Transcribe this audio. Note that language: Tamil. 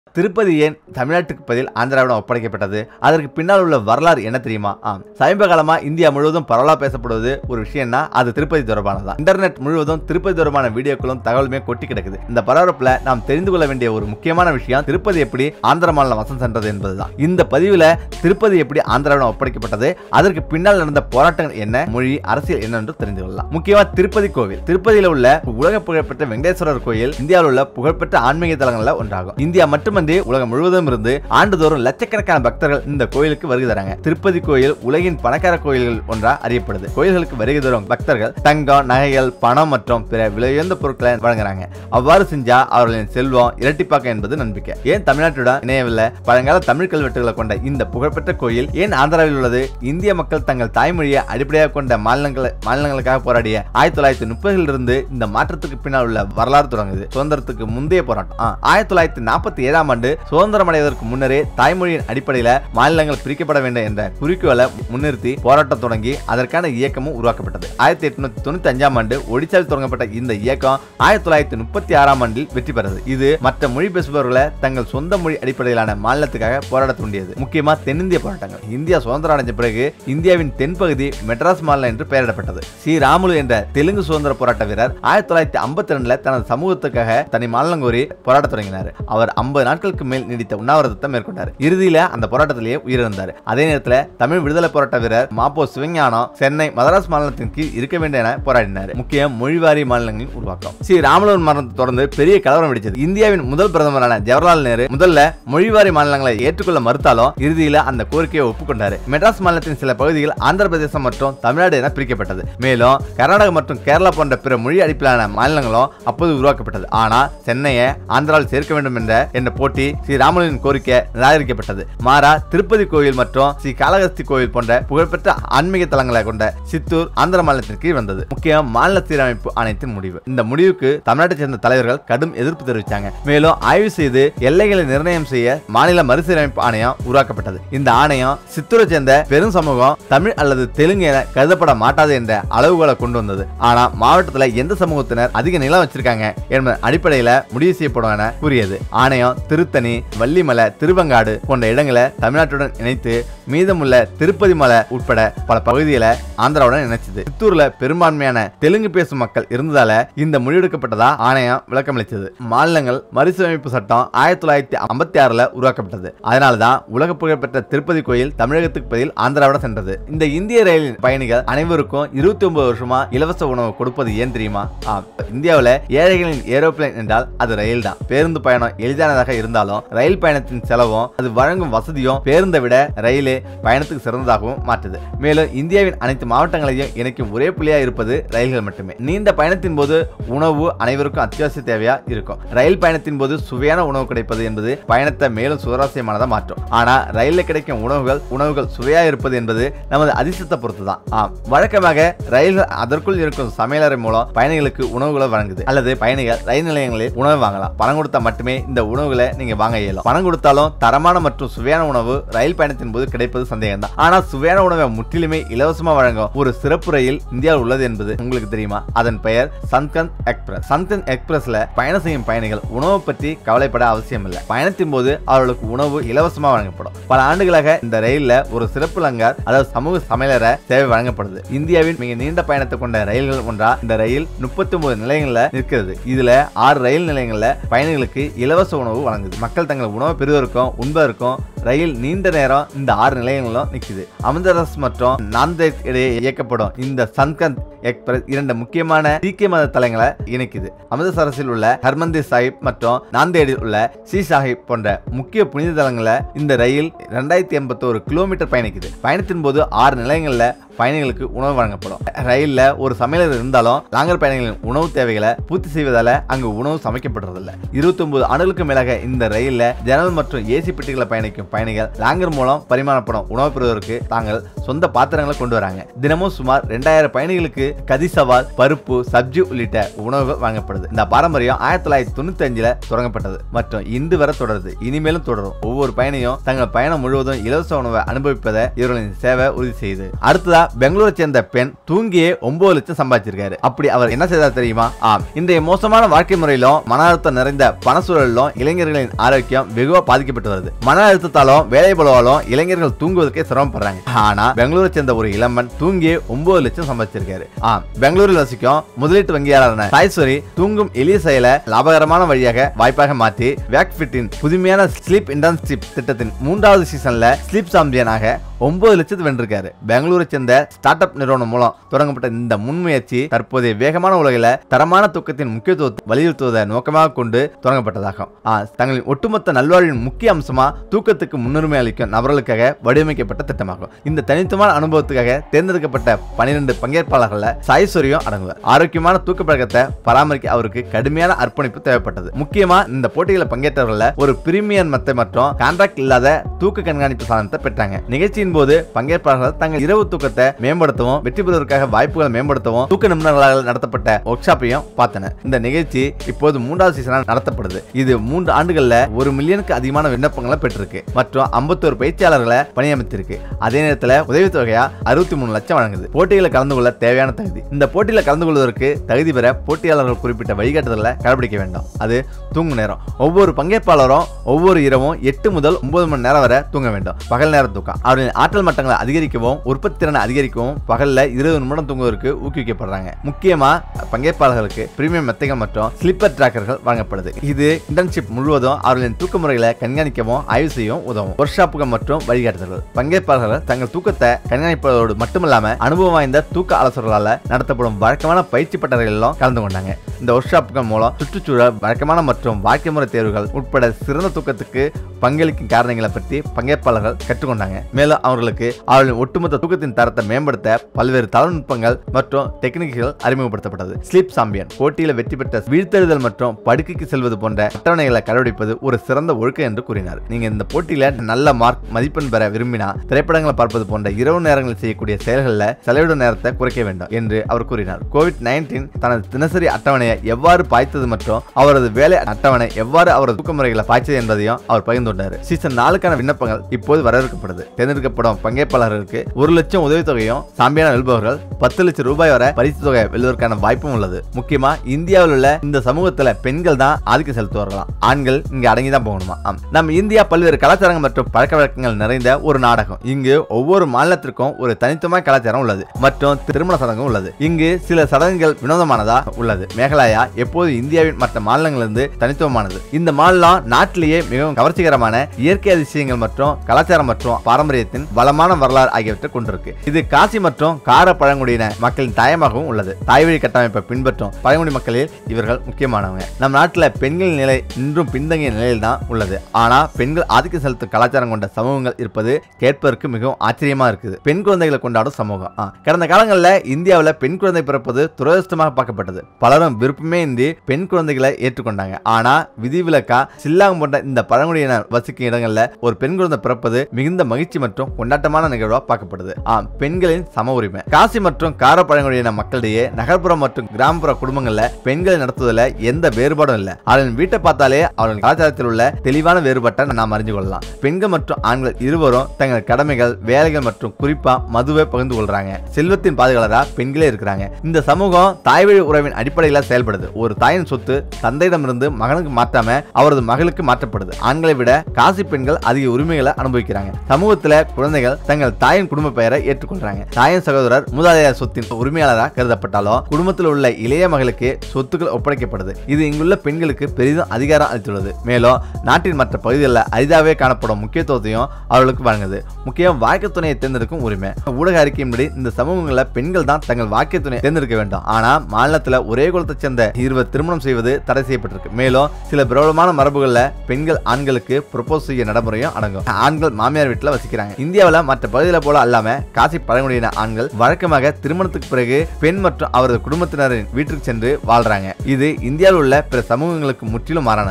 திருப்பதி ஏன் தமிழ்நாட்டுக்கு பதில் ஆந்திராவிடம் ஒப்படைக்கப்பட்டது அதற்கு பின்னால் உள்ள வரலாறு என்ன தெரியுமா ஆம் சமீப காலமா இந்தியா முழுவதும் பரவலா பேசப்படுவது ஒரு விஷயம்னா அது திருப்பதி தொடர்பானதான் இன்டர்நெட் முழுவதும் திருப்பதி தொடர்பான வீடியோக்களும் தகவலுமே கொட்டி கிடக்குது இந்த பரபரப்புல நாம் தெரிந்து கொள்ள வேண்டிய ஒரு முக்கியமான விஷயம் திருப்பதி எப்படி ஆந்திர மாநிலம் வசம் சென்றது என்பதுதான் இந்த பதிவுல திருப்பதி எப்படி ஆந்திராவிடம் ஒப்படைக்கப்பட்டது அதற்கு பின்னால் நடந்த போராட்டங்கள் என்ன மொழி அரசியல் என்ன என்று தெரிந்து கொள்ளலாம் முக்கியமா திருப்பதி கோவில் திருப்பதியில உள்ள உலக புகழ்பெற்ற வெங்கடேஸ்வரர் கோயில் இந்தியாவில் உள்ள புகழ்பெற்ற ஆன்மீக தலங்கள்ல ஒன்றாகும் இந்தியா மட்டுமன்றி உலகம் முழுவதும் இருந்து ஆண்டுதோறும் லட்சக்கணக்கான பக்தர்கள் இந்த கோயிலுக்கு வருகை தராங்க திருப்பதி கோயில் உலகின் பணக்கார கோயில்கள் ஒன்றா அறியப்படுது கோயில்களுக்கு வருகை தரும் பக்தர்கள் தங்கம் நகைகள் பணம் மற்றும் பிற விலையுயர்ந்த பொருட்களை வழங்குறாங்க அவ்வாறு செஞ்சா அவர்களின் செல்வம் இரட்டிப்பாக்க என்பது நம்பிக்கை ஏன் தமிழ்நாட்டுடன் இணையவில்லை பழங்கால தமிழ் கல்வெட்டுகளை கொண்ட இந்த புகழ்பெற்ற கோயில் ஏன் ஆந்திராவில் உள்ளது இந்திய மக்கள் தங்கள் தாய்மொழியை அடிப்படையாக கொண்ட மாநிலங்கள் மாநிலங்களுக்காக போராடிய ஆயிரத்தி தொள்ளாயிரத்தி முப்பதில் இருந்து இந்த மாற்றத்துக்கு பின்னால் உள்ள வரலாறு தொடங்குது சுதந்திரத்துக்கு முந்தைய போராட்டம் ஆ, ஆயிரத்தி தொள்ளாயிரத்தி நாற்பத்தி ஏழாம் ஆண்டு சுதந்திரம் அடைவதற்கு முன்னரே தாய்மொழியின் அடிப்படையில் மாநிலங்கள் பிரிக்கப்பட வேண்டும் என்ற குறிக்கோளை முன்னிறுத்தி போராட்டம் தொடங்கி அதற்கான இயக்கமும் உருவாக்கப்பட்டது ஆயிரத்தி எட்நூத்தி தொண்ணூத்தி அஞ்சாம் ஆண்டு ஒடிசாவில் தொடங்கப்பட்ட இந்த இயக்கம் ஆயிரத்தி தொள்ளாயிரத்தி முப்பத்தி ஆறாம் ஆண்டில் வெற்றி பெற்றது இது மற்ற மொழி பேசுபவர்களை தங்கள் சொந்த மொழி அடிப்படையிலான மாநிலத்துக்காக போராட தூண்டியது முக்கியமா தென்னிந்திய போராட்டங்கள் இந்தியா சுதந்திரம் அடைஞ்ச பிறகு இந்தியாவின் தென்பகுதி மெட்ராஸ் மாநிலம் என்று பெயரிடப்பட்டது சி ராமுலு என்ற தெலுங்கு சுதந்திர போராட்ட வீரர் ஆயிரத்தி தொள்ளாயிரத்தி ஐம்பத்தி ரெண்டுல தனது சமூகத்துக்காக தனி மாநிலம் கோரி போராட தொடங்கினார் அவர் ஐம்பது நாட்களுக்கு மேல் நீடித்த உண்ணாவிரதத்தை மேற்கொண்டார் இறுதியில அந்த போராட்டத்திலேயே உயிரிழந்தார் அதே நேரத்தில் தமிழ் விடுதலை போராட்ட வீரர் மாப்போ சிவஞானம் சென்னை மதராஸ் மாநிலத்தின் கீழ் இருக்க வேண்டும் என போராடினார் முக்கிய மொழிவாரி மாநிலங்களின் உருவாக்கம் ஸ்ரீ ராமலூர் மரணத்தை தொடர்ந்து பெரிய கலவரம் வெடிச்சது இந்தியாவின் முதல் பிரதமரான ஜவஹர்லால் நேரு முதல்ல மொழிவாரி மாநிலங்களை ஏற்றுக்கொள்ள மறுத்தாலும் இறுதியில அந்த கோரிக்கையை ஒப்புக்கொண்டார் மெட்ராஸ் மாநிலத்தின் சில பகுதிகள் ஆந்திர பிரதேசம் மற்றும் தமிழ்நாடு என பிரிக்கப்பட்டது மேலும் கர்நாடகா மற்றும் கேரளா போன்ற பிற மொழி அடிப்படையிலான மாநிலங்களும் அப்போது உருவாக்கப்பட்டது ஆனா சென்னையை ஆந்திராவில் சேர்க்க வேண்டும் என்ற என்ற போட்டி ஸ்ரீ ராமலின் கோரிக்கை நிராகரிக்கப்பட்டது மாறா திருப்பதி கோயில் மற்றும் ஸ்ரீ காளஹஸ்தி கோயில் போன்ற புகழ்பெற்ற ஆன்மீக தலங்களை கொண்ட சித்தூர் ஆந்திர மாநிலத்தின் கீழ் வந்தது முக்கியம் மாநில சீரமைப்பு ஆணையத்தின் முடிவு இந்த முடிவுக்கு தமிழ்நாட்டை சேர்ந்த தலைவர்கள் கடும் எதிர்ப்பு தெரிவித்தாங்க மேலும் ஆய்வு செய்து எல்லைகளை நிர்ணயம் செய்ய மாநில மறுசீரமைப்பு ஆணையம் உருவாக்கப்பட்டது இந்த ஆணையம் சித்தூரை சேர்ந்த பெரும் சமூகம் தமிழ் அல்லது தெலுங்கு என கருதப்பட மாட்டாது என்ற அளவுகோலை கொண்டு வந்தது ஆனா மாவட்டத்துல எந்த சமூகத்தினர் அதிக நிலம் வச்சிருக்காங்க என்பது அடிப்படையில முடிவு செய்யப்படும் என கூறியது ஆணையம் திருத்தணி வள்ளிமலை திருவங்காடு போன்ற இடங்களை தமிழ்நாட்டுடன் இணைத்து மீதமுள்ள திருப்பதி மலை உட்பட பல பகுதிகளை ஆந்திராவுடன் இணைச்சது சித்தூர்ல பெரும்பான்மையான தெலுங்கு பேசும் மக்கள் இருந்ததால இந்த முடிவெடுக்கப்பட்டதா ஆணையம் விளக்கமளித்தது மாநிலங்கள் மறுசீரமைப்பு சட்டம் ஆயிரத்தி தொள்ளாயிரத்தி ஐம்பத்தி ஆறுல உருவாக்கப்பட்டது அதனாலதான் உலக புகழ்பெற்ற திருப்பதி கோயில் தமிழகத்துக்கு பதில் ஆந்திராவுடன் சென்றது இந்த இந்திய ரயில் பயணிகள் அனைவருக்கும் இருபத்தி ஒன்பது வருஷமா இலவச உணவு கொடுப்பது ஏன் தெரியுமா ஆம் இந்தியாவுல ஏழைகளின் ஏரோப்ளேன் என்றால் அது ரயில் தான் பேருந்து பயணம் எளிதானதாக இருந்தாலும் ரயில் பயணத்தின் செலவும் அது வழங்கும் வசதியும் பேருந்தை விட ரயிலே பயணத்துக்கு சிறந்ததாகவும் மாற்றுது மேலும் இந்தியாவின் அனைத்து மாவட்டங்களையும் இணைக்கும் ஒரே புள்ளியா இருப்பது ரயில்கள் மட்டுமே நீண்ட பயணத்தின் போது உணவு அனைவருக்கும் அத்தியாவசிய தேவையா இருக்கும் ரயில் பயணத்தின் போது சுவையான உணவு கிடைப்பது என்பது பயணத்தை மேலும் சுவாரஸ்யமானதா மாற்றும் ஆனா ரயிலில் கிடைக்கும் உணவுகள் உணவுகள் சுவையா இருப்பது என்பது நமது அதிர்ஷ்டத்தை பொறுத்து தான் ஆம் வழக்கமாக ரயில்கள் அதற்குள் இருக்கும் சமையலறை மூலம் பயணிகளுக்கு உணவுகளை வழங்குது அல்லது பயணிகள் ரயில் நிலையங்களில் உணவு வாங்கலாம் பணம் கொடுத்தா மட்டுமே இந்த உணவுகளை நீங்க வாங்க இயலும் பணம் கொடுத்தாலும் தரமான மற்றும் சுவையான உணவு ரயில் பயணத்தின் போது கிடைப்பது சந்தேகம் தான் ஆனா சுவையான உணவை முற்றிலுமே இலவசமா வழங்கும் ஒரு சிறப்பு ரயில் இந்தியாவில் உள்ளது என்பது உங்களுக்கு தெரியுமா அதன் பெயர் சன்கந்த் எக்ஸ்பிரஸ் சன்கந்த் எக்ஸ்பிரஸ்ல பயணம் செய்யும் பயணிகள் உணவு பற்றி கவலைப்பட அவசியம் இல்லை பயணத்தின் போது அவர்களுக்கு உணவு இலவசமா வழங்கப்படும் பல ஆண்டுகளாக இந்த ரயில்ல ஒரு சிறப்பு லங்கர் அதாவது சமூக சமையலற சேவை வழங்கப்படுது இந்தியாவின் மிக நீண்ட பயணத்தை கொண்ட ரயில்கள் ஒன்றா இந்த ரயில் முப்பத்தி ஒன்பது நிலையங்கள்ல நிற்கிறது இதுல ஆறு ரயில் நிலையங்கள்ல பயணிகளுக்கு இலவச உணவு வழங்குது மக்கள் தங்கள் உணவை பெறுவதற்கும் உண்பதற்கும் ரயில் நீண்ட நேரம் இந்த ஆறு நிலையங்களும் நிற்குது அமிர்தரஸ் மற்றும் நாந்தேட் இடையே இயக்கப்படும் இந்த சன்கந்த் எக்ஸ்பிரஸ் இரண்டு முக்கியமான சீக்கிய மத தலங்களை இணைக்குது அமிர்தசரஸில் உள்ள ஹர்மந்திர் சாஹிப் மற்றும் நாந்தேடில் உள்ள ஸ்ரீ சாஹிப் போன்ற முக்கிய புனித தலங்களை இந்த ரயில் ரெண்டாயிரத்தி எண்பத்தோரு கிலோமீட்டர் பயணிக்குது பயணத்தின் போது ஆறு நிலையங்கள்ல பயணிகளுக்கு உணவு வழங்கப்படும் ரயில்ல ஒரு சமையலர் இருந்தாலும் லாங்கர் பயணிகளின் உணவு தேவைகளை பூர்த்தி செய்வதால அங்கு உணவு சமைக்கப்படுறதில்ல இருபத்தி ஒன்பது ஆண்டுகளுக்கு மேலாக இந்த ரயில்ல ஜன்னல் மற்றும் ஏசி பெட்டிகளை பயணிக்கும் பயணிகள் லாங்கர் மூலம் பரிமாறப்படும் உணவு பெறுவதற்கு தாங்கள் சொந்த பாத்திரங்களை கொண்டு வராங்க தினமும் சுமார் ரெண்டாயிரம் பயணிகளுக்கு கதி சவால் பருப்பு சப்ஜி உள்ளிட்ட உணவுகள் வழங்கப்படுது இந்த பாரம்பரியம் ஆயிரத்தி தொள்ளாயிரத்தி தொண்ணூத்தி அஞ்சுல தொடங்கப்பட்டது மற்றும் இன்று வரை தொடருது இனிமேலும் தொடரும் ஒவ்வொரு பயணியும் தங்கள் பயணம் முழுவதும் இலவச உணவை அனுபவிப்பதை இவர்களின் சேவை உறுதி செய்யுது அடுத்ததா பெங்களூரை சேர்ந்த பெண் தூங்கியே ஒன்பது லட்சம் சம்பாதிச்சிருக்காரு அப்படி அவர் என்ன செய்தார் தெரியுமா ஆம் இன்றைய மோசமான வாழ்க்கை முறையிலும் மன அழுத்தம் நிறைந்த பணசூழலிலும் இளைஞர்களின் ஆரோக்கியம் வெகுவா பாதிக்கப்பட்டு வருது மன அழுத்தத்தாலும் வேலை பலவாலும் இளைஞர்கள் தூங்குவதற்கே சிரமப்படுறாங்க ஆனா பெங்களூரை சேர்ந்த ஒரு இளம்பன் தூங்கியே ஒன்பது லட்சம் சம்பாதிச்சிருக்காரு ஆம் பெங்களூரில் வசிக்கும் முதலீட்டு வங்கியாளரான சாய்ஸ்வரி தூங்கும் எளிய செயலை லாபகரமான வழியாக வாய்ப்பாக மாற்றி வேக்ஃபிட்டின் புதுமையான ஸ்லீப் இன்டர்ன்ஷிப் திட்டத்தின் மூன்றாவது சீசன்ல ஸ்லீப் சாம்பியனாக ஒன்பது லட்சத்து வென்றிருக்காரு பெங்களூரை சேர்ந்த ஸ்டார்ட் அப் நிறுவனம் மூலம் தொடங்கப்பட்ட இந்த முன்முயற்சி தற்போதைய வேகமான உலகில தரமான தூக்கத்தின் முக்கியத்துவத்தை வலியுறுத்துவதை நோக்கமாக கொண்டு தொடங்கப்பட்டதாகும் ஆ, தங்களின் ஒட்டுமொத்த நல்வாழ்வின் முக்கிய அம்சமா தூக்கத்துக்கு முன்னுரிமை அளிக்கும் நபர்களுக்காக வடிவமைக்கப்பட்ட திட்டமாகும் இந்த தனித்துவமான அனுபவத்துக்காக தேர்ந்தெடுக்கப்பட்ட பனிரெண்டு பங்கேற்பாளர்கள சாய்ஸ்வரியம் அடங்குவார் ஆரோக்கியமான தூக்க பழக்கத்தை பராமரிக்க அவருக்கு கடுமையான அர்ப்பணிப்பு தேவைப்பட்டது முக்கியமா இந்த போட்டிகளில் பங்கேற்றவர்கள ஒரு பிரீமியர் மத்தை மற்றும் கான்ட்ராக்ட் இல்லாத தூக்க கண்காணிப்பு சாதனத்தை பெற்றாங்க நிகழ்ச்சியின் போது பங்கேற்பாளர்கள் தங்கள் இரவு தூக்கத்தை மேம்படுத்தவும் வெற்றி பெறுவதற்காக வாய்ப்புகளை மேம்படுத்தவும் தூக்க நிபுணர்களால் நடத்தப்பட்ட ஒர்க் ஷாப்பையும் பார்த்தனர் இந்த நிகழ்ச்சி இப்போது மூன்றாவது சீசனாக நடத்தப்படுது இது மூன்று ஆண்டுகள்ல ஒரு மில்லியனுக்கு அதிகமான விண்ணப்பங்களை பெற்றிருக்கு மற்றும் ஐம்பத்தோரு பயிற்சியாளர்களை பணியமைத்திருக்கு அதே நேரத்தில் உதவித்தொகையா அறுபத்தி மூணு லட்சம் வழங்குது போட்டிகளில் கலந்து கொள்ள தேவையான தகுதி இந்த போட்டியில் கலந்து கொள்வதற்கு தகுதி பெற போட்டியாளர்கள் குறிப்பிட்ட வழிகாட்டுதலை கடைபிடிக்க வேண்டும் அது தூங்கும் நேரம் ஒவ்வொரு பங்கேற்பாளரும் ஒவ்வொரு இரவும் எட்டு முதல் ஒன்பது மணி நேரம் வரை தூங்க வேண்டும் பகல் நேர தூக்கம் அவர்களின் ஆற்றல் மட்டங்களை அதிகரிக்கவும் உற்பத்தி திறனை அதிகரிக்கவும் பகல்ல இருபது நிமிடம் தூங்குவதற்கு ஊக்குவிக்கப்படுறாங்க முக்கியமா பங்கேற்பாளர்களுக்கு பிரீமியம் மெத்தைகள் மற்றும் ஸ்லிப்பர் டிராக்கர்கள் வழங்கப்படுது இது இன்டர்ன்ஷிப் முழுவதும் அவர்களின் தூக்க முறைகளை கண்காணிக்கவும் ஆய்வு செய்யவும் உதவும் ஒர்க் ஷாப்புகள் மற்றும் வழிகாட்டுதல்கள் பங்கேற்பாளர்கள் தங்கள் தூக்கத்தை கண்காணிப்பதோடு மட்டுமல்லாம அனுபவம் வாய்ந்த தூக்க ஆலோசகர்களால் நடத்தப்படும் வழக்கமான பயிற்சி பட்டறைகளிலும் கலந்து கொண்டாங்க இந்த ஒர்க் ஷாப்புகள் மூலம் சுற்றுச்சூழல் வழக்கமான மற்றும் வாழ்க்கை முறை தேர்வுகள் உட்பட சிறந்த தூக்கத்துக்கு பங்களிக்கும் காரணங்களை பற்றி பங்கேற்பாளர்கள் கற்றுக்கொண்டாங்க மேலும் அவர்களுக்கு அவர்களின் ஒட்டுமொத்த தூக்கத்தின் தரத்தை மேம்படுத்த பல்வேறு தொழில்நுட்பங்கள் மற்றும் டெக்னிக்குகள் அறிமுகப்படுத்தப்பட்டது ஸ்லீப் சாம்பியன் போட்டியில் வெற்றி பெற்ற வீழ்த்தெழுதல் மற்றும் படுக்கைக்கு செல்வது போன்ற அட்டவணைகளை கடைபிடிப்பது ஒரு சிறந்த ஒழுக்கம் என்று கூறினார் நீங்க இந்த போட்டியில நல்ல மார்க் மதிப்பெண் பெற விரும்பினா திரைப்படங்களை பார்ப்பது போன்ற இரவு நேரங்களில் செய்யக்கூடிய செயல்களில் செலவிடும் நேரத்தை குறைக்க வேண்டும் என்று அவர் கூறினார் கோவிட் நைன்டீன் தனது தினசரி அட்டவணையை எவ்வாறு பாய்த்தது மற்றும் அவரது வேலை அட்டவணை எவ்வாறு அவரது தூக்க முறைகளை பாய்ச்சது என்பதையும் அவர் பகிர்ந்துள்ளார் சீசன் நாலுக்கான விண்ணப்பங்கள் இப்போது வரவேற்கப்படுது தேர்ந்தெடுக்கப்படும் பங்கேற்பாளர்களுக்கு ஒரு லட்சம் உதவித்தொகையும் சாம்பியனா வெல்பவர்கள் பத்து லட்சம் ரூபாய் வரை பரிசு தொகை வெல்வதற்கான வாய்ப்பும் உள்ளது முக்கியமா இந்தியாவில் உள்ள இந்த சமூகத்துல பெண்கள் தான் ஆதிக்கம் செலுத்துவார்களாம் ஆண்கள் இங்க அடங்கி தான் போகணுமா ஆம். நம்ம இந்தியா பல்வேறு கலாச்சாரங்கள் மற்றும் பழக்க வழக்கங்கள் நிறைந்த ஒரு நாடகம் இங்கு ஒவ்வொரு மாநிலத்திற்கும் ஒரு தனித்துவமான கலாச்சாரம் உள்ளது மற்றும் திருமண சடங்கும் உள்ளது இங்கு சில சடங்குகள் வினோதமானதா உள்ளது மேகாலயா எப்போது இந்தியாவின் மற்ற மாநிலங்களிலிருந்து தனித்துவமானது இந்த மாநிலம் நாட்டிலேயே மிகவும் கவர்ச்சிகரமான இயற்கை அதிசயங்கள் மற்றும் கலாச்சாரம் மற்றும் பாரம்பரியத்தின் வளமான வரலாறு ஆகியவற்றை கொண்டிருக்கு இது காசி மற்றும் கார பழங்குடியின மக்களின் தாயமாகவும் உள்ளது தாய்வழி கட்டமைப்பை பின்பற்றும் பழங்குடி மக்களில் இவர்கள் முக்கியமானவங்க நம்ம நாட்டில் பெண்களின் நிலை இன்றும் பின்தங்கிய நிலையில் தான் உள்ளது ஆனா பெண்கள் ஆதிக்கம் செலுத்தும் கலாச்சாரம் கொண்ட சமூகங்கள் இருப்பது கேட்பதற்கு மிகவும் ஆச்சரியமா இருக்குது பெண் குழந்தைகளை கொண்டாடும் சமூகம் ஆ, கடந்த காலங்களில் இந்தியாவில் பெண் குழந்தை பிறப்பது துரதிருஷ்டமாக பார்க்கப்பட்டது பலரும் விருப்பமே இன்றி பெண் குழந்தைகளை ஏற்றுக்கொண்டாங்க ஆனா விதிவிலக்கா சில்லாங் போன்ற இந்த பழங்குடியினர் வசிக்கும் இடங்கள்ல ஒரு பெண் குழந்தை பிறப்பது மிகுந்த மகிழ்ச்சி மற்றும் கொண்டாட்டமான நிகழ்வா பார்க்கப்படுது ஆம் பெண்களின் சம உரிமை காசி மற்றும் கார பழங்குடியின மக்களிடையே நகர்ப்புற மற்றும் கிராமப்புற குடும்பங்கள்ல பெண்களை நடத்துவதில் எந்த வேறுபாடும் இல்லை அவர்களின் வீட்டை பார்த்தாலே அவர்கள் கலாச்சாரத்தில் உள்ள தெளிவான வேறுபாட்டை நாம் அறிஞ்சு கொள்ளலாம் பெண்கள் மற்றும் ஆண்கள் இருவரும் தங்கள் கடமைகள் வேலைகள் மற்றும் குறிப்பா மதுவை பகிர்ந்து கொள்றாங்க செல்வத்தின் பாதுகாவலரா பெண்களே இருக்கிறாங்க இந்த சமூகம் தாய்வழி உறவின் அடிப்படையில் செயல்படுது ஒரு தாயின் சொத்து தந்தையிடமிருந்து மகனுக்கு மாற்றாம அவரது மகளுக்கு மாற்றப்படுது ஆண்களை விட காசி பெண்கள் அதிக உரிமைகளை அனுபவிக்கிறாங்க சமூகத்துல குழந்தைகள் தங்கள் தாயின் குடும்ப பெயரை ஏற்றுக்கொள்றாங்க தாயின் சகோதரர் மூதாதையர் சொத்தின் உரிமையாளராக கருதப்பட்டாலும் குடும்பத்தில் உள்ள இளைய மகளுக்கு சொத்துக்கள் ஒப்படைக்கப்படுது இது இங்குள்ள பெண்களுக்கு பெரிதும் அதிகாரம் அளித்துள்ளது மேலும் நாட்டின் மற்ற பகுதிகளில் அரிதாகவே காணப்படும் முக்கியத்துவத்தையும் அவர்களுக்கு வழங்குது முக்கியம் வாழ்க்கை துணையை தேர்ந்தெடுக்கும் உரிமை ஊடக அறிக்கையின்படி இந்த சமூகங்களில் பெண்கள் தான் தங்கள் வாழ்க்கை துணையை தேர்ந்தெடுக்க வேண்டும் ஆனா மாநிலத்தில் ஒரே குலத்தைச் சேர்ந்த இருவர் திருமணம் செய்வது தடை செய்யப்பட்டிருக்கு மேலும் சில பிரபலமான மரபுகளில் பெண்கள் ஆண்களுக்கு ப்ரொபோஸ் செய்ய நடைமுறையும் அடங்கும் ஆண்கள் மாமியார் வீட்டில் வசிக்கிறாங்க இந்தியாவில் மற்ற பகுதிகளை போல அல்லாம காசி பழங்குடியின ஆண்கள் வழக்கமாக திருமணத்துக்கு பிறகு பெண் மற்றும் அவரது குடும்பத்தினரின் வீட்டிற்கு சென்று வாழ்றாங்க இது இந்தியாவில் உள்ள பிற சமூகங்களுக்கு முற்றிலும் மாறானது